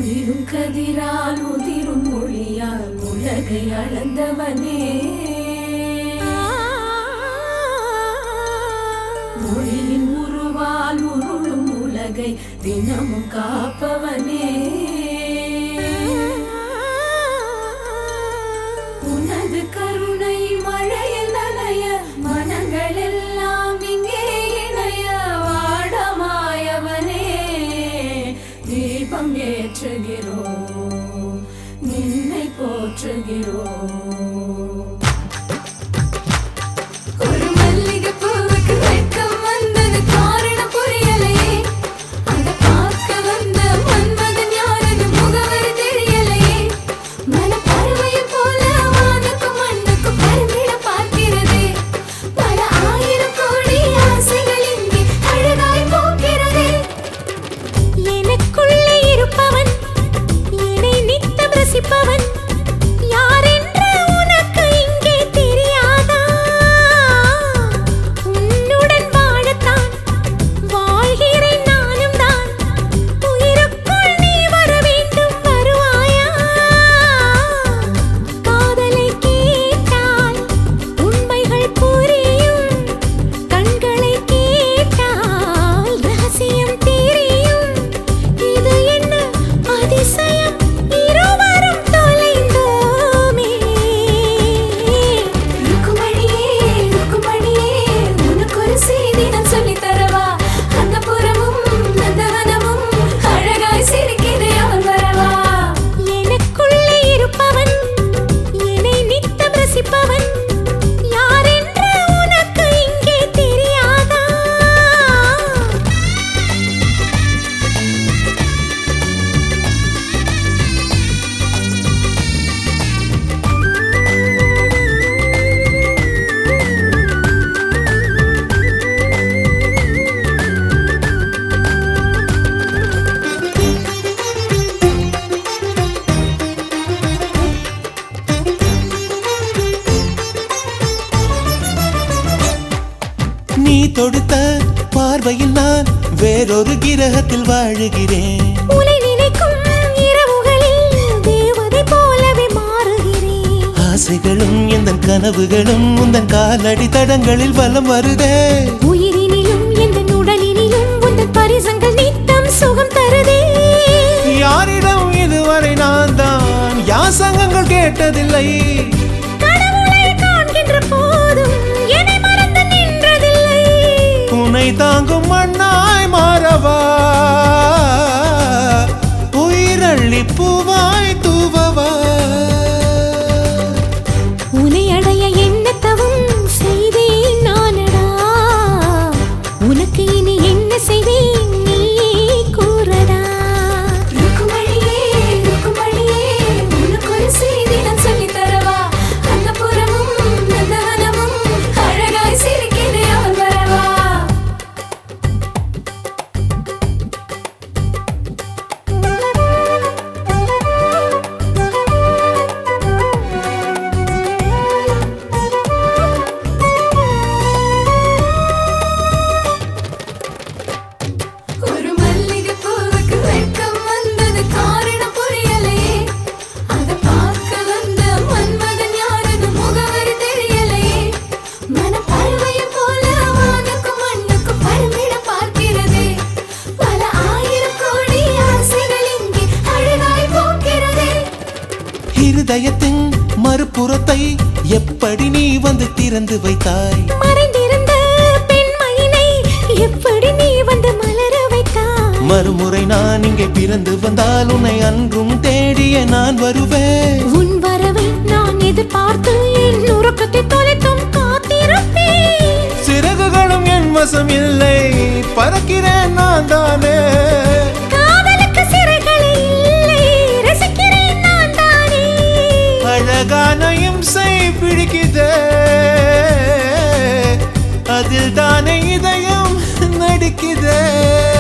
ஒளிரும் கதிரால் உதிரும் மொழியால் உலகை அளந்தவனே மொழியின் உருவால் உருளும் உலகை தினமும் காப்பவனே உனது கருணை மழையில் நனைய மனங்கள் எல்லாம் இங்கே இணைய வாடமாயவனே தீபம் ஏற்றுகிறோம் நின்னை போற்றுகிறோம் ஒரு மல்லிகை பூவுக்கு வெட்கம் வந்தது காரணம் புரியலையே அத பார்க்க வந்த மன்மதன் யாரது முகவரி தெரியலையே மனப்பறவையை போல வானுக்கும் மண்ணுக்கும் பறந்திட பார்க்கிறதே பல ஆயிரம் கோடி ஆசைகள் இங்கே அழகாய் போகிறதே எனக்குள்ளே இருப்பவன் என்னை நித்தம் ரசிப்பவன் யாரென்று உனக்கு இங்கே தெரியாதா உன்னுடன் வாழத்தான் வாழ்கிறேன் நானும் தான் உயிருக்குள் நீ வர வேண்டும் வருவாயா காதலை கேட்டால் உண்மைகள் புரியும் கண்களை கேட்டால் ரகசியம் தெரியும் இது என்ன அதிசயம் இருவரும் தொலைந்தோமே ருக்குமணியே ருக்குமணியே உனக்கு ஒரு செய்தி நான் சொல்லித் தரவா அந்த புறமும் நந்தவனமும் அழகாய் சிரிக்குதே அவன் வரவா எனக்குள்ளே இருப்பவன் என்னை நித்தம் ரசிப்பவன் யாரென்று உனக்கு இங்கே தெரியாதா நீ தொடுத்த பார்வையில் நான் வேறொரு கிரகத்தில் வாழுகிறேன் உன்னை நினைக்கும் இரவுகளில் தேவதை போலவே மாறுகிறேன் ஆசைகளும் எந்த கனவுகளும் உந்தன் காலடி தடங்களில் வலம் வருதே உயிரினிலும் எந்த உடலினிலும் உந்தன் பரிசங்கள் நித்தம் சுகம் தருதே யாரிடம் இதுவரை நான் தான் யாசகங்கள் கேட்டதில்லை கடவுளை காண்கின்ற போதும் என்னை மறந்து நின்றதில்லை உன்னை தாங்கும் மண்ணாய் மாறவா உயிரள்ளி பூவாய் தூவவா உன்னை அடைய என்ன தவம் செய்தேன் நானடா உனக்கு இனி என்ன செய்வேன் நீயே கூறடா ருக்குமணியே ருக்குமணியே உனக்கு ஒரு செய்தி நான் சொல்லித் தரவா அந்த புறமும் நந்தவனமும் அழகாய் சிரிக்குதே அவன் வரவா ஒரு மல்லிகை பூவுக்கு வெட்கம் வந்தது காரணம் புரியலையே அத பார்க்க வந்த மன்மதன் யாரது முகவரி தெரியலையே மனப்பறவையை போல வானுக்கும் மண்ணுக்கும் பறந்திட பார்க்கிறதே பல ஆயிரம் கோடி ஆசைகள் இங்கே அழகாய் போகிறதே இருதயத்தின் மறுபுறத்தை எப்படி நீ வந்து திறந்து வைத்தாய் மறைந்திருந்த பெண்மையினை எப்படி நீ வந்து மலர வைத்தாய் மறுமுறை நான் இங்கே பிறந்து வந்தால் உன்னை அன்றும் தேடிய நான் வருவேன் உன் வரவை நான் எதிர்பார்த்து என் உறக்கத்தை தொலைத்தும் காத்திருப்பேன் சிறகுகளும் என் வசம் இல்லை பறக்கிறேன் நான் தானே காதலுக்கு சிறைகளே இல்லை ரசிக்கிறேன் நான் தானே அழகான இம்சை பிடிக்குதே அதில் தானே இதயம் நடிக்குதே